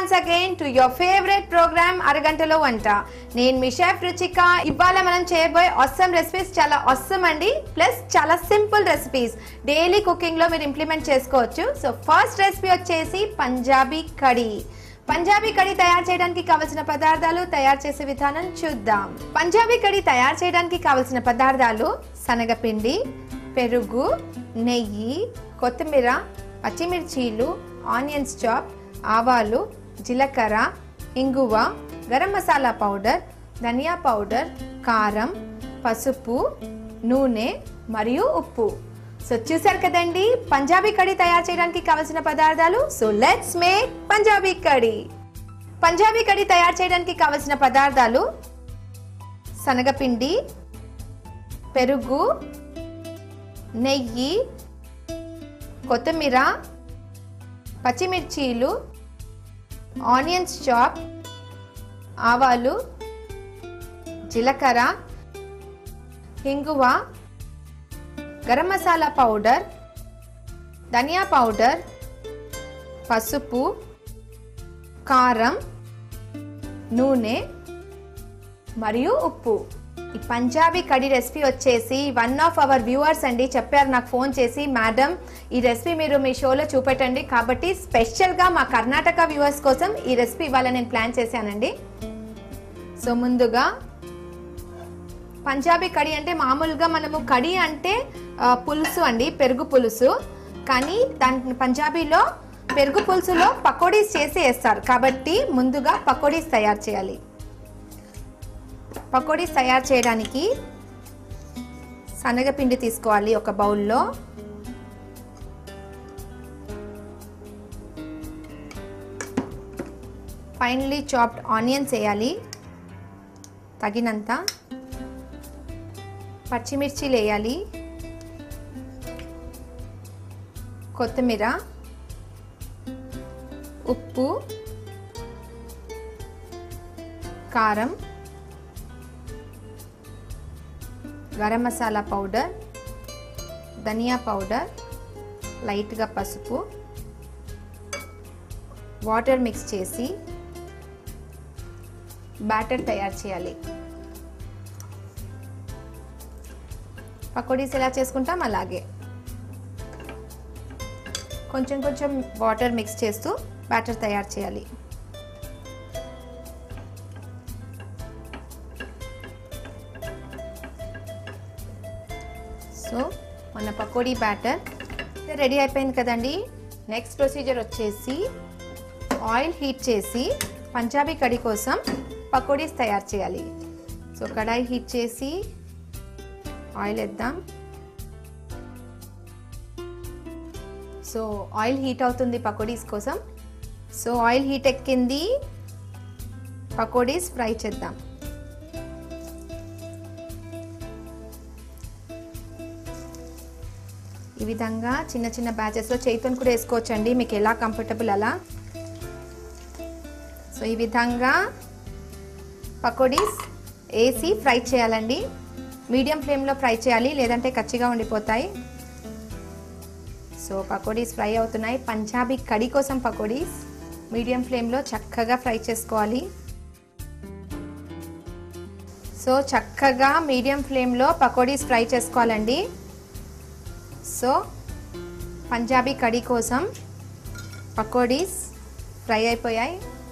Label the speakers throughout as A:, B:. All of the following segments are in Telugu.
A: once again to your favourite programme అరగంటలో వంట నేను మీ షెఫ్ రుచిక ఇవాళ మనం చేయబోయే అస్సం రెసిపీస్ చాలా అస్సం అండి ప్లస్ చాలా సింపుల్ రెసిపీస్ డైలీ కుకింగ్ లో మీరు ఇంప్లిమెంట్ చేసుకోవచ్చు సో ఫస్ట్ రెసిపీ వచ్చేసి పంజాబీ కర్రీ పంజాబీ కర్రీ తయారు చేయడానికి కావలసిన పదార్థాలు తయారు చేసే విధానం చూద్దాం పంజాబీ కర్రీ తయారు చేయడానికి కావలసిన పదార్థాలు శనగపిండి పెరుగు నెయ్యి కొత్తిమీర పచ్చిమిర్చీలు ఆనియన్స్ చాప్ ఆవాలు జీలకర్ర ఇంగువ గరం మసాలా పౌడర్ ధనియా పౌడర్ కారం పసుపు నూనె మరియు ఉప్పు సో చూసారు కదండి పంజాబీ కర్రీ తయారు చేయడానికి కావలసిన పదార్థాలు so let's make Punjabi curry Punjabi curry తయారు చేయడానికి కావలసిన పదార్థాలు శనగపిండి పెరుగు నెయ్యి కొత్తిమీర పచ్చిమిర్చీలు ఆనియన్స్ చాప్ ఆవాలు జీలకర్ర ఇంగువ గరం మసాలా పౌడర్ ధనియా పౌడర్ పసుపు కారం నూనె మరియు ఉప్పు ఈ పంజాబీ కర్రీ రెసిపీ వచ్చేసి వన్ ఆఫ్ అవర్ వ్యూవర్స్ అండి చెప్పారు నాకు ఫోన్ చేసి మేడం ఈ రెసిపీ మీరు మీ షోలో చూపెట్టండి కాబట్టి స్పెషల్గా మా కర్ణాటక వ్యూవర్స్ కోసం ఈ రెసిపీ ఇవాళ నేను ప్లాన్ చేశానండి సో ముందుగా పంజాబీ కర్రీ అంటే మామూలుగా మనము కర్రీ అంటే ఆ, పులుసు అండి పెరుగు పులుసు కానీ దాని పంజాబీలో పెరుగు పులుసులో పకోడీస్ చేసి వేస్తారు కాబట్టి ముందుగా పకోడీస్ తయారు చేయాలి పకోడీస్ తయారు చేయడానికి శనగపిండి తీసుకోవాలి ఒక బౌల్లో ఫైనలీ చాప్డ్ ఆనియన్స్ వేయాలి తగినంత పచ్చిమిర్చిలు వేయాలి కొత్తిమీర ఉప్పు కారం గరం మసాలా పౌడర్ ధనియా పౌడర్ లైట్గా పసుపు వాటర్ మిక్స్ చేసి బ్యాటర్ తయారు చేయాలి పకోడీస్ ఎలా చేసుకుంటాం అలాగే కొంచెం కొంచెం వాటర్ మిక్స్ చేస్తూ బ్యాటర్ తయారు చేయాలి సో మన పకోడీ బ్యాటర్ రెడీ అయిపోయింది కదండి నెక్స్ట్ ప్రొసీజర్ వచ్చేసి ఆయిల్ హీట్ చేసి పంజాబీ కర్రీ కోసం పకోడీస్ తయారు చేయాలి సో కడాయి హీట్ చేసి ఆయిల్ వేద్దాం సో ఆయిల్ హీట్ అవుతుంది పకోడీస్ కోసం సో ఆయిల్ హీట్ ఎక్కింది పకోడీస్ ఫ్రై చేద్దాం ఈ విధంగా చిన్న చిన్న బ్యాచెస్లో చేతితో కూడా వేసుకోవచ్చండి మీకు ఎలా కంఫర్టబుల్ అలా సో ఈ విధంగా పకోడీస్ వేసి ఫ్రై చేయాలండి మీడియం ఫ్లేమ్లో ఫ్రై చేయాలి లేదంటే కచ్చిగా ఉండిపోతాయి సో పకోడీస్ ఫ్రై అవుతున్నాయి పంజాబీ కర్రీ కోసం పకోడీస్ మీడియం ఫ్లేమ్లో చక్కగా ఫ్రై చేసుకోవాలి సో చక్కగా మీడియం ఫ్లేమ్లో పకోడీస్ ఫ్రై చేసుకోవాలండి సో పంజాబీ కర్రీ కోసం పకోడీస్ ఫ్రై అయిపోయాయి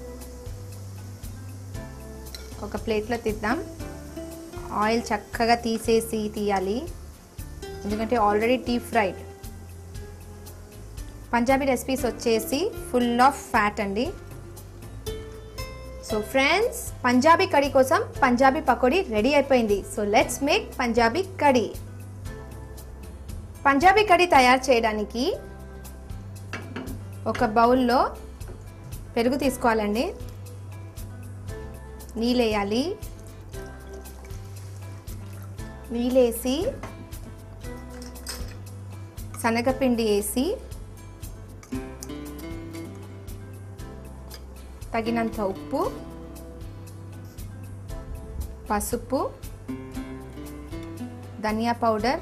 A: ఒక ప్లేట్లో తీద్దాం ఆయిల్ చక్కగా తీసేసి తీయాలి ఎందుకంటే already deep fried Punjabi recipes వచ్చేసి ఫుల్ ఆఫ్ ఫ్యాట్ అండి సో ఫ్రెండ్స్ పంజాబీ కర్రీ కోసం పంజాబీ పకోడీ రెడీ అయిపోయింది so let's make Punjabi curry Punjabi curry తయారు చేయడానికి ఒక బౌల్లో పెరుగు తీసుకోవాలండి నీళ్ళు వేయాలి నీళ్ళేసి శనగపిండి వేసి తగినంత ఉప్పు పసుపు ధనియా పౌడర్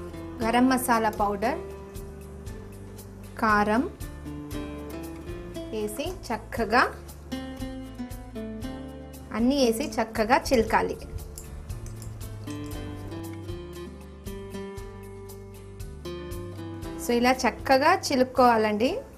A: గరం మసాలా పౌడర్ కారం వేసి చక్కగా అన్నీ వేసి చక్కగా చిలకాలి సో ఇలా చక్కగా చిలుక్కోవాలండి